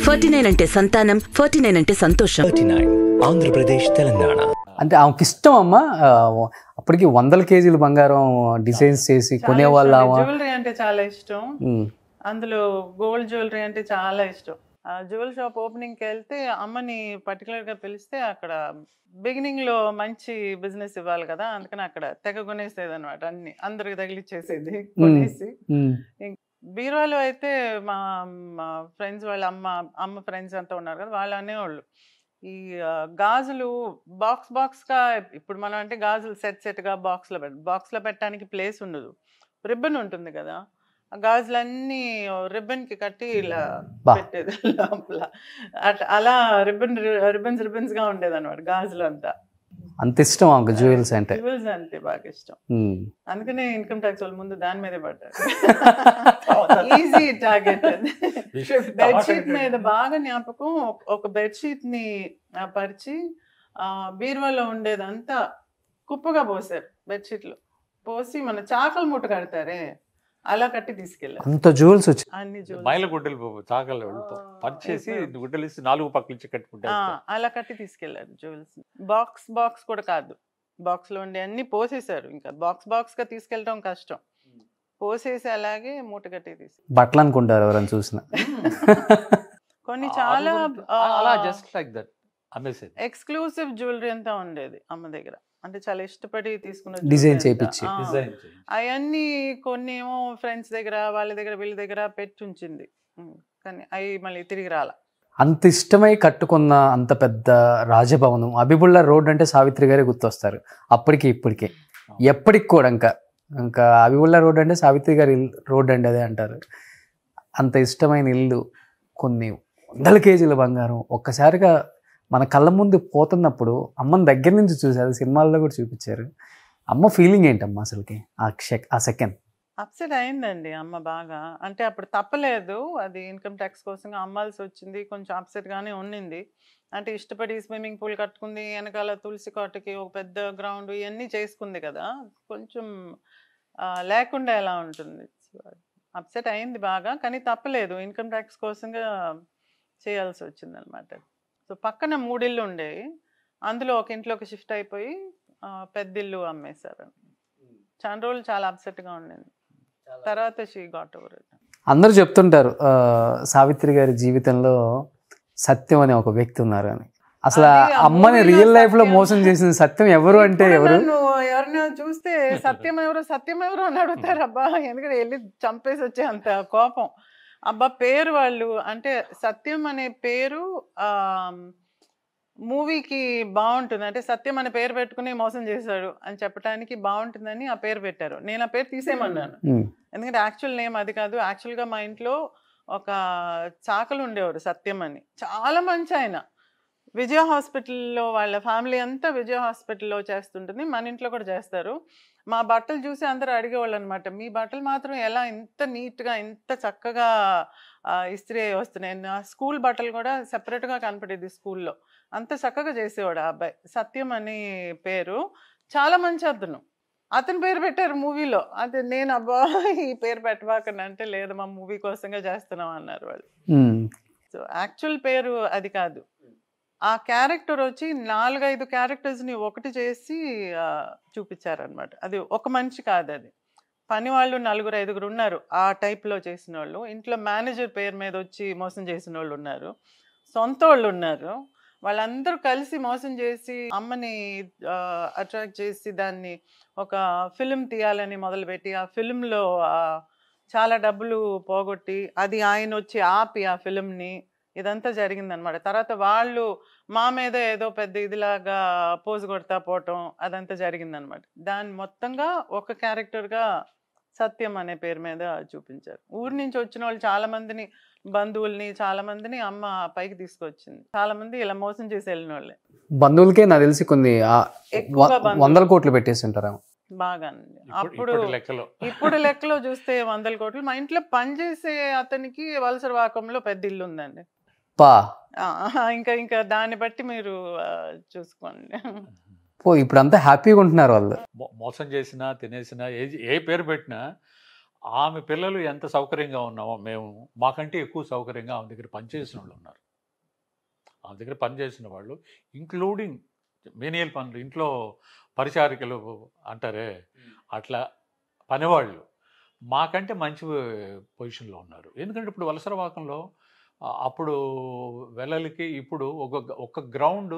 Forty nine అంటే సంతానం forty nine అంటే సంతోషం థర్టీ నైన్ ఆంధ్రప్రదేశ్ తెలంగాణ అంటే ఆమెకి ఇష్టం అమ్మ ఆ, అప్పటికి వందల కేజీలు బంగారం డిజైన్స్ చేసి కొనేవాళ్ళ ఆమె. జ్యువెలరీ అంటే చాలా ఇష్టం ఉమ్, అందులో గోల్డ్ జ్యువెలరీ అంటే చాలా ఇష్టం ఆ జ్యువెల్ షాప్ ఓపెనింగ్ కి వెళ్తే అమ్మని పర్టికులర్ గా పిలిస్తే అక్కడ బిగినింగ్ లో మంచి బిజినెస్ ఇవ్వాలి కదా అందుకని అక్కడ తెగ కొనేసేది అనమాట అన్ని అందరికి తగిలిచ్చేసేది కొనేసి ఉమ్, బీరువాలో అయితే మా మా ఫ్రెండ్స్ వాళ్ళ అమ్మ అమ్మ ఫ్రెండ్స్ అంతా ఉన్నారు కదా వాళ్ళు అనేవాళ్ళు ఈ ఆ, గాజులు బాక్స్ బాక్స్ గా ఇప్పుడు మనం అంటే గాజులు సెట్ సెట్ గా బాక్స్ లో పెట్ట బాక్స్ లో పెట్టడానికి ప్లేస్ ఉండదు రిబ్బన్ ఉంటుంది కదా ఆ గాజులన్నీ రిబ్బన్ కి కట్టి ఇలా బా. పెట్టేది లోపల అట్ అలా రిబ్బన్ రిబ్బన్స్ రిబ్బన్స్ గా ఉండేది అనమాట గాజులు అంతా అంత ఇష్టం ఆమెకు జ్యువెల్స్ అంటే జ్యువెల్స్ అంటే బాగా ఇష్టం ఉమ్, అందుకనే ఇన్కమ్ ట్యాక్స్ వాళ్ళు ముందు దాని మీదే పడ్డారు ఈజీ టార్గెట్ బెడ్షీట్ మీద బాగా జ్ఞాపకం ఒక- ఒక బెడ్షీట్ ని ఆ, పరిచి ఆ బీరువాలో ఉండేదంతా కుప్పగా పోసారు బెడ్షీట్లు పోసి మన చాకలు మూట కడతారే అలా కట్టి తీసుకెళ్ళారు అంత జ్యువెల్స్ వచ్చి అన్ని jewels. మైల గుడ్డలు చాకలు పరిచేసి గుడ్డలు ఇస్తే నాలుగు పక్కల ఇచ్చి కట్టుకుంటే ఆ, అలా కట్టి తీసుకెళ్లారు జ్యువెల్స్ బాక్స్ బాక్స్ కూడా కాదు బాక్స్ లో ఉండే అన్ని పోసేశారు ఇంకా బాక్స్ బాక్స్ గా తీసుకెళ్ళడం కష్టం పోసేసి అలాగే మూట కట్టి తీసి బట్టలు అనుకుంటారు ఎవరైనా చూసిన కొన్ని చాలా అలా just like that amazing exclusive jewellery అంతా ఉండేది అమ్మ దగ్గర అంటే చాలా ఇష్టపడి తీసుకున్న Design jewelry అంతా. చేపిచ్చి. ఆ, డిజైన్ అవన్నీ కొన్ని ఏమో ఫ్రెండ్స్ దగ్గర వాళ్ళ దగ్గర వీళ్ళ దగ్గర పెట్టి ఉంచింది ఉమ్, కానీ అవి మళ్ళీ తిరిగి రాల అంత ఇష్టమై కట్టుకున్న అంత పెద్ద రాజభవనం అబిబుల్లా రోడ్ అంటే సావిత్రి గారే గుర్తొస్తారు అప్పటికి ఇప్పటికే ఎప్పటికి కూడా ఇంకా ఇంకా అబిబుల్లా రోడ్ అంటే సావిత్రి గారి ఇల్లు రోడ్ అండి అదే అంటారు అంత ఇష్టమైన ఇల్లు కొన్ని వందల కేజీల బంగారం ఒక్కసారిగా మన కళ్ళ ముందు పోతున్నప్పుడు అమ్మని దగ్గర నుంచి చూసారు సినిమాల్లో కూడా చూపించారు అమ్మ ఫీలింగ్ ఏంటమ్మా అసలుకి ఆ క్షక్ ఆ సెకండ్ అప్సెట్ అయిందండి అమ్మ బాగా అంటే అప్పుడు తప్పలేదు అది ఇన్కమ్ ట్యాక్స్ కోసం అమ్మాల్సి వచ్చింది కొంచెం అప్సెట్ గానే ఉండింది అంటే ఇష్టపడి స్విమ్మింగ్ పూల్ కట్టుకుంది వెనకాల తులసి కోటకి ఒక పెద్ద గ్రౌండ్ ఇవన్నీ చేసుకుంది కదా కొంచెం ఆ, లేకుండా ఎలా ఉంటుంది అప్సెట్ అయింది బాగా కానీ తప్పలేదు ఇన్కమ్ ట్యాక్స్ కోసంగా చేయాల్సి వచ్చింది అనమాట సో పక్కన మూడిళ్ళు ఉండేవి అందులో ఒక ఇంట్లోకి షిఫ్ట్ అయిపోయి ఆ, పెద్ద ఇల్లు అమ్మేశారు చాలా రోజులు చాలా అప్సెట్ గా ఉండింది తర్వాత షీ గాట్ ఓవర్ అందరూ చెప్తుంటారు ఆ, సావిత్రి గారి జీవితంలో సత్యం అనే ఒక వ్యక్తి ఉన్నారు అని అసలు ఆ అది ఆ అమ్మని movie లో రియల్ లైఫ్ లో సత్యం. మోసం చేసిన సత్యం ఎవరు అంటే ఎవరు నన్ను ఎవరినో చూస్తే సత్యం ఎవరు సత్యం ఎవరు అని అడుగుతారు అబ్బా ఎందుకంటే వెళ్ళి చంపేసి వచ్చే అంత కోపం అబ్బా పేరు వాళ్ళు అంటే సత్యం అనే పేరు ఆ మూవీకి బాగుంటుంది అంటే సత్యం అనే పేరు పెట్టుకుని మోసం చేశాడు అని చెప్పడానికి బాగుంటుందని ఆ పేరు పెట్టారు నేను ఆ పేరు తీసేయమన్నాను ఉమ్, ఎందుకంటే యాక్చువల్ నేమ్ అది కాదు యాక్చువల్గా మా ఇంట్లో ఒక చాకలు ఉండేవారు సత్యం అని చాలా మంచి ఆయన విజయ హాస్పిటల్లో వాళ్ళ ఫ్యామిలీ అంతా విజయ హాస్పిటల్లో చేస్తుంటుంది మన ఇంట్లో కూడా చేస్తారు మా బట్టలు చూసి అందరూ అడిగేవాళ్ళు అనమాట మీ బట్టలు మాత్రం ఎలా ఇంత నీట్గా ఇంత చక్కగా ఆ, ఇస్త్రీ అయి వస్తున్నాయి నా స్కూల్ బట్టలు కూడా సెపరేట్గా కనపడేది స్కూల్లో అంత చక్కగా చేసేవాడు ఆ అబ్బాయి సత్యం అని పేరు చాలా మంచి అతను అతని పేరు పెట్టారు మూవీలో అది నేను అబ్బా ఈ పేరు పెట్టబాకని అంటే లేదు మా మూవీ కోసంగా చేస్తున్నాం అన్నారు వాళ్ళు ఉమ్, సో యాక్చువల్ పేరు అది కాదు ఆ క్యారెక్టర్ వచ్చి నాలుగైదు క్యారెక్టర్స్ని ఒకటి చేసి ఆ, చూపించారనమాట అది ఒక మనిషి కాదు అది పని వాళ్ళు నలుగురు ఐదుగురు ఉన్నారు ఆ టైప్లో చేసిన వాళ్ళు ఇంట్లో మేనేజర్ పేరు మీద వచ్చి మోసం చేసిన వాళ్ళు ఉన్నారు సొంత వాళ్ళు ఉన్నారు వాళ్ళందరూ కలిసి మోసం చేసి అమ్మని అట్రాక్ట్ చేసి దాన్ని ఒక ఫిలిం తీయాలని మొదలుపెట్టి ఆ ఫిలింలో చాలా డబ్బులు పోగొట్టి అది ఆయన వచ్చి ఆపి ఆ ఫిలింని ఇదంతా జరిగిందనమాట తర్వాత వాళ్ళు మా మీద ఏదో పెద్ద ఇదిలాగా పోజు కొడతా పోవటం అదంతా జరిగిందనమాట దాన్ని మొత్తంగా ఒక క్యారెక్టర్గా సత్యం అనే పేరు మీద చూపించారు ఊరి నుంచి వచ్చిన వాళ్ళు చాలా మందిని బంధువుల్ని చాలా మందిని అమ్మ పైకి తీసుకొచ్చింది చాలా మంది ఇలా మోసం చేసి వెళ్ళిన వాళ్ళే బంధువులకే నాకు తెలిసి కొన్ని ఆ, ఎక్కువగా వ- బంధువులు. వందల కోట్లు పెట్టేసి ఉంటారు బాగా ఇప్పుడు అప్పుడు ఇప్పుడు లెక్కలో ఇప్పుడు లెక్కలో చూస్తే వందల కోట్లు మా ఇంట్లో పనిచేసే అతనికి వలసర వాకంలో పెద్ద ఇల్లు ఉందండి పా ఆ, ఇంకా ఇంకా దాన్ని బట్టి మీరు ఆ, చూసుకోండి పో ఇప్పుడు అంతా హ్యాపీగా ఉంటున్నారు వాళ్ళు మో- మోసం చేసినా తినేసినా ఏ ఏ పేరు పెట్టినా ఆమె పిల్లలు ఎంత సౌకర్యంగా ఉన్నామో మేము మాకంటే ఎక్కువ సౌకర్యంగా ఆమె దగ్గర పనిచేసిన వాళ్ళు ఉన్నారు ఆమె దగ్గర పనిచేసిన వాళ్ళు ఇంక్లూడింగ్ మేనియల్ పనులు ఇంట్లో పరిచారికలు అంటారే అట్లా పనివాళ్ళు మాకంటే మంచి పొజిషన్లో ఉన్నారు ఎందుకంటే ఇప్పుడు వలసరవాకంలో ఆ, అప్పుడు వెల్లలకి ఇప్పుడు ఒక ఒక గ్రౌండ్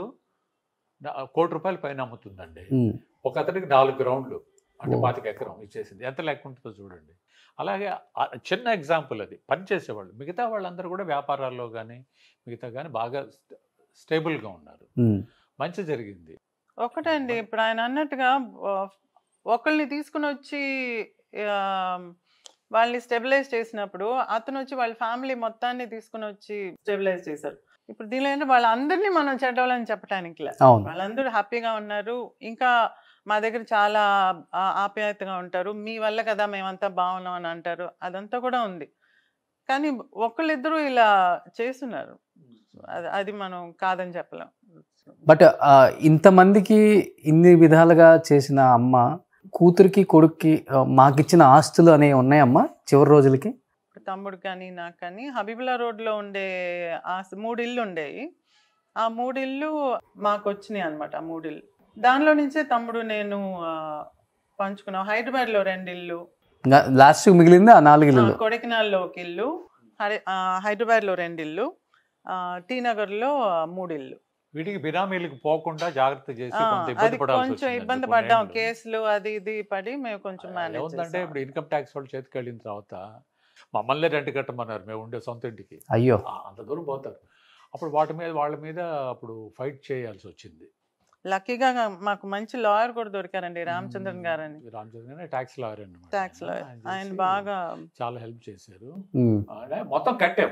కోటి రూపాయల పైన అమ్ముతుందండి ఉమ్. ఒక అతనికి నాలుగు గ్రౌండ్లు అంటే ఓ. పాతిక ఎకరం ఇచ్చేసింది ఎంత లెక్క ఉంటుందో చూడండి అలాగే ఆ చిన్న ఎగ్జాంపుల్ అది పని చేసేవాళ్ళు మిగతా వాళ్ళందరూ కూడా వ్యాపారాల్లో కానీ మిగతా కానీ బాగా స్ట్- స్టేబుల్గా ఉన్నారు ఉమ్. మంచి జరిగింది ఒకటండి ఇప్పుడు ఆయన అన్నట్టుగా ఆ, ఒకళ్ళని తీసుకుని వచ్చి ఆ, వాళ్ళని స్టెబిలైజ్ చేసినప్పుడు అతను వచ్చి వాళ్ళ ఫ్యామిలీ మొత్తాన్ని తీసుకుని వచ్చి స్టెబిలైజ్ చేశారు ఇప్పుడు దీనిలో ఏంటంటే వాళ్ళందరినీ మనం చెడ్డవాళ్ళని చెప్పడానికి లే. అవును వాళ్ళందరూ హ్యాపీగా ఉన్నారు ఇంకా మా దగ్గర చాలా ఆ, ఆప్యాయతగా ఉంటారు మీ వల్ల కదా మేమంతా బాగున్నాం అని అంటారు అదంతా కూడా ఉంది కానీ ఒకళ్ళిద్దరూ ఇలా చేస్తున్నారు అది అది మనం కాదని చెప్పలేం బట్ ఆ, ఇంతమందికి ఇన్ని విధాలుగా చేసిన అమ్మ కూతురికి కొడుక్కి ఆ, మాకిచ్చిన ఆస్తులు అనేవి ఉన్నాయమ్మా చివరి రోజులకి ఇప్పుడు తమ్ముడు కానీ నాకు కానీ హబీబుల్లా రోడ్లో ఉండే ఆ స- మూడు ఇల్లు ఉండేవి ఆ మూడు ఇల్లు మాకు వచ్చినాయి అనమాట ఆ మూడు ఇల్లు దానిలో నుంచే తమ్ముడు నేను ఆ, పంచుకున్నాం హైదరాబాద్లో రెండు ఇల్లు లాస్ట్ మిగిలింది ఆ నాలుగు ఆ, ఇల్లు కొడైకెనాల్లో ఒక ఇల్లు హరి ఆ, హైదరాబాద్లో రెండు ఇల్లు ఆ, టీ నగర్లో ఆ, మూడు ఇల్లు వీటికి బినామీలకు పోకుండా జాగ్రత్త చేసి ఆ, కొంత అది ఇబ్బంది పడాల్సి కొంచెం వచ్చిందండి ఇబ్బంది కొన్ని పడ్డాం ఏళ్ళు. కేసులు అది ఇది పడి మేము కొంచెం మేనేజ్ ఏముందంటే ఇప్పుడు ఇన్కమ్ ట్యాక్స్ వాళ్ళు చేతికి వెళ్ళిన తర్వాత మమ్మల్ని రెంట్ కట్టమన్నారు మేము ఉండే సొంత ఇంటికి అయ్యో ఆ, అంత దూరం పోతారు అప్పుడు వాటి మీద వాళ్ళ మీద అప్పుడు ఫైట్ చేయాల్సి వచ్చింది లక్కీగా మాకు మంచి లాయర్ కూడా దొరికారండి రామచంద్రన్ గారని రామచంద్ర ట్యాక్స్ లాయర్ అన్నమాట ట్యాక్స్ లాయర్ ఆయన ఆయన చేసి బాగా చాలా హెల్ప్ చేశారు ఉమ్. ఆయన మొత్తం కట్టాం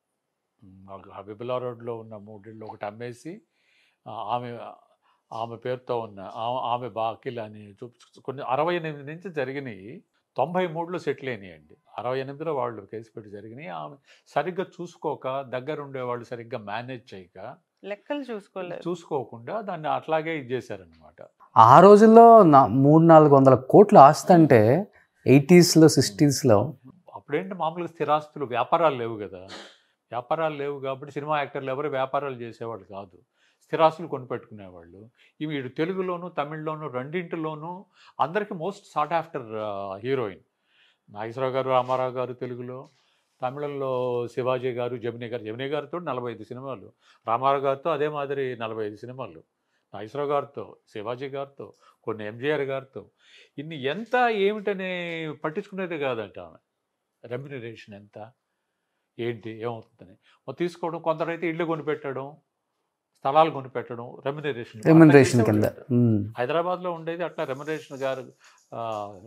మాకు హబీబుల్లా రోడ్లో ఉన్న మూడిళ్ళు ఒకటి అమ్మేసి ఆ, ఆమె ఆమె పేరుతో ఉన్న ఆ- ఆమె బాకిల్ అని చూపించు కొన్ని అరవై ఎనిమిది నుంచి జరిగినాయి తొంభై మూడులో సెటిల్ అయినాయండి అరవై ఎనిమిదిలో వాళ్ళు కేసు పెట్టి జరిగినాయి ఆమె సరిగ్గా చూసుకోక దగ్గర ఉండేవాళ్ళు సరిగ్గా మేనేజ్ చేయక లెక్కలు చూసుకోలేదు చూసుకోకుండా దాన్ని అట్లాగే ఇది చేశారనమాట ఆ రోజుల్లో నా మూడు నాలుగు వందల కోట్ల ఆస్తి అంటే ఎయిటీస్లో సిక్స్టీస్లో అప్పుడేంటి మామూలుగా స్థిరాస్తులు వ్యాపారాలు లేవు కదా వ్యాపారాలు లేవు కాబట్టి సినిమా యాక్టర్లు ఎవరు వ్యాపారాలు చేసేవాళ్ళు కాదు స్థిరాస్తులు కొనిపెట్టుకునేవాళ్ళు ఇవి ఇటు తెలుగులోను తమిళ్లోను రెండింటిలోనూ అందరికీ most sought after heroine Nageswara Rao గారు రామారావు గారు తెలుగులో తమిళంలో శివాజీ గారు జమినీ గారు జమినీ గారితో నలభై ఐదు సినిమాలు రామారావు గారితో అదే మాదిరి నలభై ఐదు సినిమాలు నాగేశ్వరరావు గారితో శివాజీ గారితో కొన్ని ఎంజీఆర్ గారితో ఇన్ని ఎంత ఏమిటనే పట్టించుకునేది కాదట ఆమె రెమ్యునరేషన్ ఎంత ఏంటి ఏమవుతుందని మరి తీసుకోవడం కొందరైతే ఇల్లు కొనిపెట్టడం స్థలాలు కొనిపెట్టడం రెమ్యునరేషన్ రెమ్యునరేషన్ కింద ఉమ్. హైదరాబాద్లో ఉండేది అట్లా రెమ్యునరేషన్ గారు ఆ,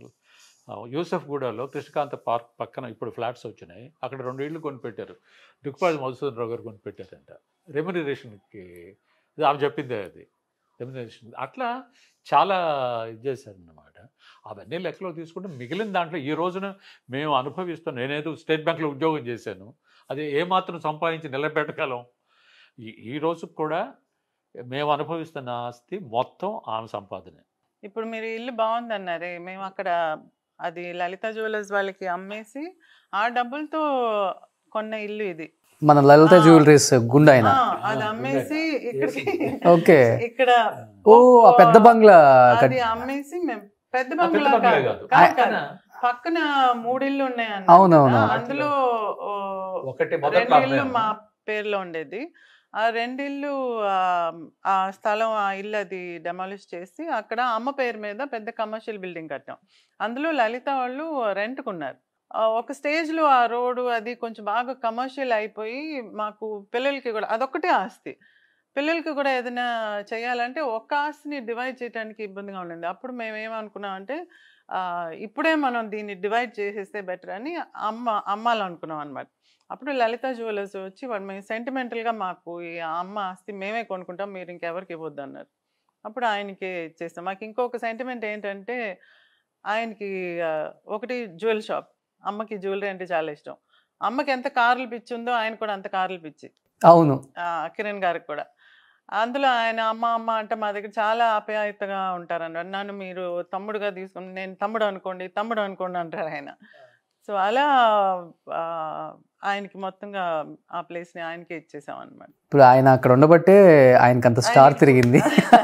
ఆ, యూసఫ్ గూడలో కృష్ణకాంత పార్క్ పక్కన ఇప్పుడు ఫ్లాట్స్ వచ్చినాయి అక్కడ రెండు ఇళ్ళు కొనిపెట్టారు దుక్పాది మధుసూదన్ రావు గారు కొనిపెట్టారంట రెమ్యునరేషన్కి ఇది ఆమె చెప్పిందే అది రెమ్యునరేషన్ అట్లా చాలా ఇది చేశారన్నమాట అవన్నీ లెక్కలో తీసుకుంటే మిగిలిన దాంట్లో ఈ రోజున మేము అనుభవిస్తాం నేనేదో స్టేట్ బ్యాంక్లో ఉద్యోగం చేశాను అది ఏమాత్రం సంపాదించి నిలబెట్టగలం ఈ ఈ రోజు కూడా మేము అనుభవిస్తున్న ఆస్తి మొత్తం ఆమె సంపాదనే ఇప్పుడు మీరు ఇల్లు బాగుంది అన్నారే మేము అక్కడ అది లలిత జ్యువెలర్స్ వాళ్ళకి అమ్మేసి ఆ డబ్బులతో కొన్న ఇల్లు ఇది మన లలిత ఆ. జ్యువెలరీస్ గుండె ఆయన ఆ, అది అమ్మేసి ఇక్కడికి ఓకే ఇక్కడ ఓ ఆ పెద్ద బంగ్లా కట్- అది అమ్మేసి మేము పెద్ద ఆ పెద్ద బంగ్లా బంగ్లా కాదు. కాదు. కాదు, పక్కన కాదు. పక్కన మూడిళ్ళు ఉన్నాయి అన్నారు అవునవును. కదా, అందులో ఓ, ఒకటి రెండు మొదట్లో ఇల్లు అమ్మాము. మా పేరులో ఉండేది ఆ రెండిల్లు ఆ, ఆ స్థలం ఆ ఇల్లు అది డెమాలిష్ చేసి అక్కడ అమ్మ పేరు మీద పెద్ద కమర్షియల్ బిల్డింగ్ కట్టాం అందులో లలిత వాళ్ళు రెంట్కున్నారు ఆ, ఒక స్టేజ్లో ఆ రోడ్డు అది కొంచెం బాగా కమర్షియల్ అయిపోయి మాకు పిల్లలకి కూడా అదొక్కటే ఆస్తి పిల్లలకి కూడా ఏదైనా చేయాలంటే ఒక్క ఆస్తిని డివైడ్ చేయడానికి ఇబ్బందిగా ఉండింది అప్పుడు మేము ఏమనుకున్నాం అంటే ఆ, ఇప్పుడే మనం దీన్ని డివైడ్ చేసేస్తే బెటర్ అని అమ్మ అమ్మాలనుకున్నాం అనమాట అప్పుడు లలిత జ్యువెలర్స్ వచ్చి వాళ్ళు మేము సెంటిమెంటల్గా మాకు ఈ అమ్మ ఆస్తి మేమే కొనుక్కుంటాం మీరు ఇంకెవరికి ఇవ్వద్దు అన్నారు అప్పుడు ఆయనకి ఇచ్చేస్తాం మాకు ఇంకొక సెంటిమెంట్ ఏంటంటే ఆయనకి ఆ, ఒకటి జ్యువెల్ షాప్ అమ్మకి జ్యువెలరీ అంటే చాలా ఇష్టం అమ్మకి ఎంత కార్లు పిచ్చి ఉందో ఆయన కూడా అంత కార్లు పిచ్చి అవును ఆ, కిరణ్ గారికి కూడా అందులో ఆయన అమ్మ అమ్మ అంటే మా దగ్గర చాలా ఆప్యాయతగా ఉంటారన్నమాట నన్ను మీరు తమ్ముడుగా తీసుకుని నేను తమ్ముడు అనుకోండి తమ్ముడు అనుకోండి అంటారు ఆయన సో అలా ఆ, ఆయనకి మొత్తంగా ఆ ప్లేస్ ని ఆయనకే ఇచ్చేసాం అనమాట ఇప్పుడు ఆయన అక్కడ ఉండబట్టే ఆయనకి అంత స్టార్ తిరిగింది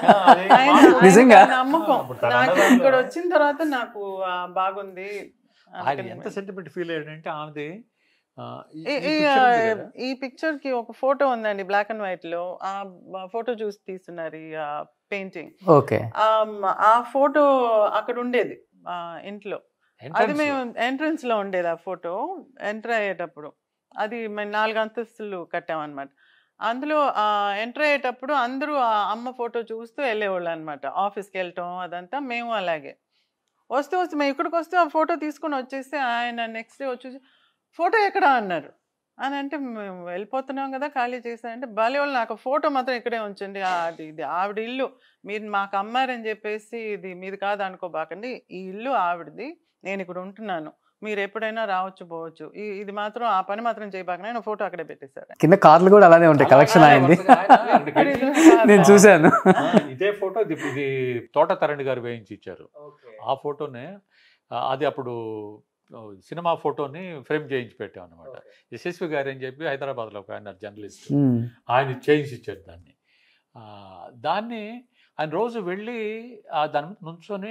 నిజంగా? నమ్మకం ఇప్పుడు తన నాకు అన్నదాంట్లో- ఇక్కడ వచ్చిన తర్వాత నాకు ఆ, బాగుంది ఆయన అందుకని ఎంత సెంటిమెంట్ ఫీల్ అయ్యాడంటే ఆమెది ఆ, ఈ- ఈ- ఈ ఈ, picture ఆ, ఉంది కదా, ఈ పిక్చర్ కి ఒక ఫోటో ఉందండి బ్లాక్ అండ్ వైట్ లో ఆ ఫోటో చూసి తీస్తున్నారు ఈ పెయింటింగ్ ఓకే ఆ ఫోటో అక్కడ ఉండేది ఆ ఇంట్లో అది entrance మేము లో. ఎంట్రన్స్ లో ఉండేది ఆ ఫోటో ఎంటర్ అయ్యేటప్పుడు అది మేము నాలుగు అంతస్తులు కట్టామన్నమాట అందులో ఎంటర్ అయ్యేటప్పుడు అందరూ ఆ అమ్మ ఫోటో చూస్తూ వెళ్ళేవాళ్ళు అనమాట ఆఫీస్కి వెళ్ళటం అదంతా మేము అలాగే వస్తూ వస్తూ మేము ఇక్కడికి వస్తూ ఆ ఫోటో తీసుకొని వచ్చేస్తే ఆయన నెక్స్ట్ డే వచ్చేసి ఫోటో ఎక్కడ అన్నారు అని అంటే మేము వెళ్ళిపోతున్నాం కదా ఖాళీ చేశానంటే భలే వాళ్ళు నాకు ఫోటో మాత్రం ఇక్కడే ఉంచండి ఆ, అది ఇది ఆవిడ ఇల్లు మీరు మాకు అమ్మారని చెప్పేసి ఇది మీది కాదు అనుకోబాకండి ఈ ఇల్లు ఆవిడది నేను ఇక్కడ ఉంటున్నాను మీరు ఎప్పుడైనా రావచ్చు పోవచ్చు ఈ- ఇది మాత్రం ఆ పని మాత్రం చేయబాకనే నేను ఫోటో అక్కడే పెట్టేశారు కింద కార్లు కూడా అలానే ఉంటాయి కలెక్షన్ అలా అయింది వరుసగా ఆయన అక్కడికి వెళ్ళి, నేను చూశాను ఆ, ఇదే ఫోటో ఇది ఇది తోట తరణి గారు వేయించి ఇచ్చారు ఆ ఫోటోనే ఆ, అది అప్పుడు ఆ, సినిమా ఫోటోని ఫ్రేమ్ చేయించి పెట్టాం అనమాట యశస్వి గారు అని చెప్పి హైదరాబాద్లో ఒక ఆయన జర్నలిస్ట్ ఉమ్. ఆయన చేయించి ఇచ్చారు దాన్ని ఆ, దాన్ని ఆయన రోజు వెళ్ళి ఆ దాని మీద నుంచొని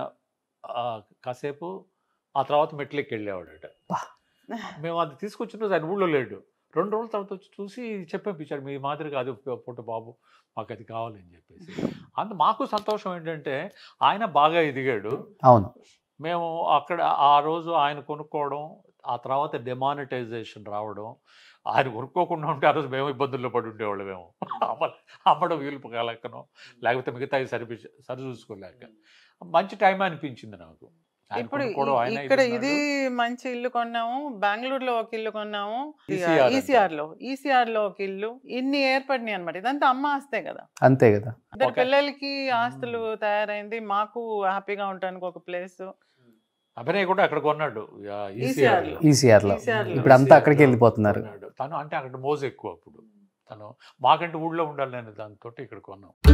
ఆ, కాసేపు ఆ తర్వాత మెట్లెక్కి వెళ్ళేవాడట బా. మేము అది తీసుకొచ్చిన రోజు ఆయన ఊళ్ళో లేడు రెండు రోజుల తర్వాత వచ్చి చూసి చెప్పేపించాడు మీ మాదిరి కాదు ఫోటో బాబు మాకు అది కావాలని చెప్పేసి అందు మాకు సంతోషం ఏంటంటే ఆయన బాగా ఎదిగాడు అవును మేము అక్కడ ఆ రోజు ఆయన కొనుక్కోవడం ఆ తర్వాత డిమానిటైజేషన్ రావడం ఆయన కొనుక్కోకుండా ఉంటే ఆ రోజు మేము ఇబ్బందుల్లో పడి ఉండేవాళ్ళు మేము అమ్మ అమ్మడం వీలు కలక్కను లేకపోతే మిగతా సరి సరి చూసుకోలేక మంచి టైం అనిపించింది నాకు ఆయన ఇప్పుడు కొనుక్కోవడం, ఈ- ఆయన ఇక్కడ ఇది ఇది ఉన్నాడు. మంచి ఇల్లు కొన్నాము బెంగళూరులో ఒక ఇల్లు కొన్నాము ECR అంట. ఈసీఆర్ లో ఈసీఆర్ లో ఒక ఇల్లు ఇన్ని ఏర్పడినాయి అనమాట ఇదంతా అమ్మ ఆస్తే కదా అంతే కదా ఇద్దరు ఒక- పిల్లలకి ఆస్తులు తయారైంది మాకు హ్యాపీగా ఉండడానికి ఒక ప్లేస్ అభినయ్ కూడా అక్కడ కొన్నాడు ఆ, ECR ECR లో. లో. ఈసీఆర్ లో ECR లో. ఇప్పుడు అంతా ECR అక్కడికి లో వెళ్ళిపోతున్నారు కొన్నాడు. తను అంటే అక్కడ మోజు ఎక్కువ అప్పుడు తను మాకంటే ఊళ్ళో ఉండాలి నేను దాంతో ఇక్కడ కొన్నాం